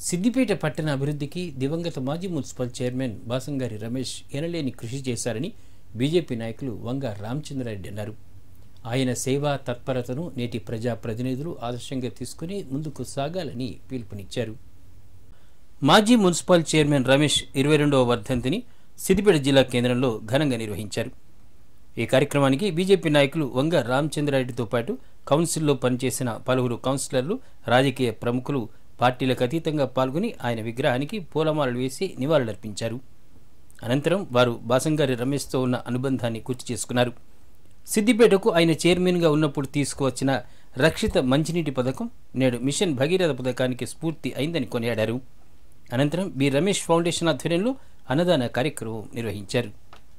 సిద్దిపేట పట్టణ అభివృద్ధికి దివంగత మాజీ మున్సిపల్ చైర్మన్ బాసంగారి రమేష్ ఎనలేని కృషి చేశారని బీజేపీ నాయకులు వంగ రామచంద్రారెడ్డి అన్నారు ఆయన సేవా తత్పరతను నేటి ప్రజా ప్రతినిధులు ఆదర్శంగా తీసుకుని ముందుకు సాగాలని పిలుపునిచ్చారు మాజీ మున్సిపల్ చైర్మన్ రమేష్ ఇరవై రెండవ వర్ధంతిని సిద్దిపేట జిల్లా కేంద్రంలో ఘనంగా నిర్వహించారు ఈ కార్యక్రమానికి బీజేపీ నాయకులు వంగ రామచంద్రారెడ్డితో పాటు కౌన్సిల్లో పనిచేసిన పలువురు కౌన్సిలర్లు రాజకీయ ప్రముఖులు పార్టీలకు అతీతంగా పాల్గొని ఆయన విగ్రహానికి పూలమాలలు వేసి నివాళులర్పించారు అనంతరం వారు బాసంగారి రమేష్తో ఉన్న అనుబంధాన్ని గుర్తు చేసుకున్నారు సిద్దిపేటకు ఆయన చైర్మన్గా ఉన్నప్పుడు తీసుకువచ్చిన రక్షిత మంచినీటి పథకం నేడు మిషన్ భగీరథ పథకానికి స్ఫూర్తి అయిందని కొనియాడారు అనంతరం బి రమేష్ ఫౌండేషన్ ఆధ్వర్యంలో అన్నదాన కార్యక్రమం నిర్వహించారు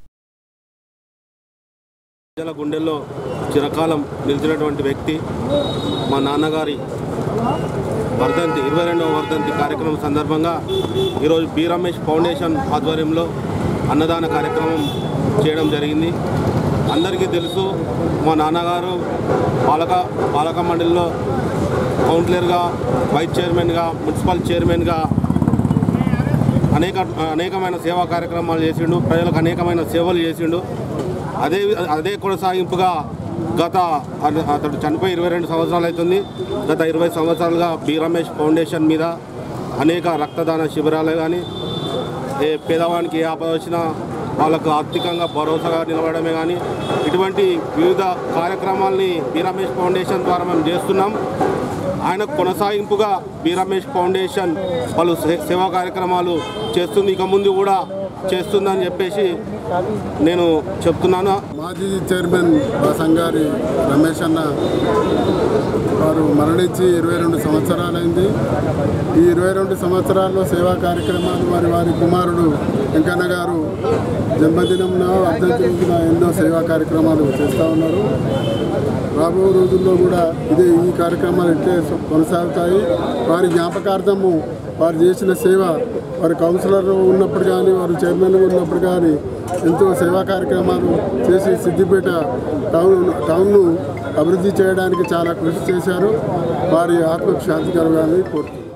ప్రజల గుండెల్లో చిరకాలం నిలిచినటువంటి వ్యక్తి మా నాన్నగారి వర్ధంతి ఇరవై రెండవ వర్ధంతి కార్యక్రమం సందర్భంగా ఈరోజు బి రమేష్ ఫౌండేషన్ ఆధ్వర్యంలో అన్నదాన కార్యక్రమం చేయడం జరిగింది అందరికీ తెలుసు మా నాన్నగారు పాలక పాలక మండలిలో కౌన్సిలర్గా వైస్ చైర్మన్గా మున్సిపల్ చైర్మన్గా అనేక అనేకమైన సేవా కార్యక్రమాలు చేసిండు ప్రజలకు అనేకమైన సేవలు చేసిండు అదే అదే కొనసాగింపుగా గత అత- అతడు చనిపోయి ఇరవై రెండు సంవత్సరాలు అవుతుంది గత ఇరవై సంవత్సరాలుగా బి రమేష్ ఫౌండేషన్ మీద అనేక రక్తదాన శిబిరాలు కానీ ఏ పేదవానికి ఏ ఆపద వచ్చినా వాళ్ళకు ఆర్థికంగా భరోసాగా నిలబడమే కానీ ఇటువంటి వివిధ కార్యక్రమాల్ని బి రమేష్ ఫౌండేషన్ ద్వారా మేము చేస్తున్నాం ఆయన కొనసాగింపుగా బి రమేష్ ఫౌండేషన్ పలు సే- సేవా కార్యక్రమాలు చేస్తుంది ఇక ముందు కూడా చేస్తుందని చెప్పేసి నేను చెప్తున్నాను మాజీ చైర్మన్ సంగారి రమేష్ అన్న వారు మరణించి ఇరవై రెండు సంవత్సరాలైంది ఈ ఇరవై రెండు సంవత్సరాల్లో సేవా కార్యక్రమాలు వారి వారి కుమారుడు వెంకన్న గారు జన్మదినంన వర్ధంతి రోజున ఎన్నో సేవా కార్యక్రమాలు చేస్తూ ఉన్నారు రాబో రోజుల్లో కూడా ఇదే ఈ కార్యక్రమాలు ఇట్లే కొనసాగుతాయి వారి జ్ఞాపకార్థము వారు చేసిన సేవ వారు కౌన్సిలర్ ఉన్నప్పుడు కానీ వారు చైర్మన్ ఉన్నప్పుడు కానీ ఎంతో సేవా కార్యక్రమాలు చేసి సిద్దిపేట టౌన్ టౌన్ను అభివృద్ధి చేయడానికి చాలా కృషి చేశారు వారి ఆత్మకు శాంతి కలగాలని కోరుతున్నాను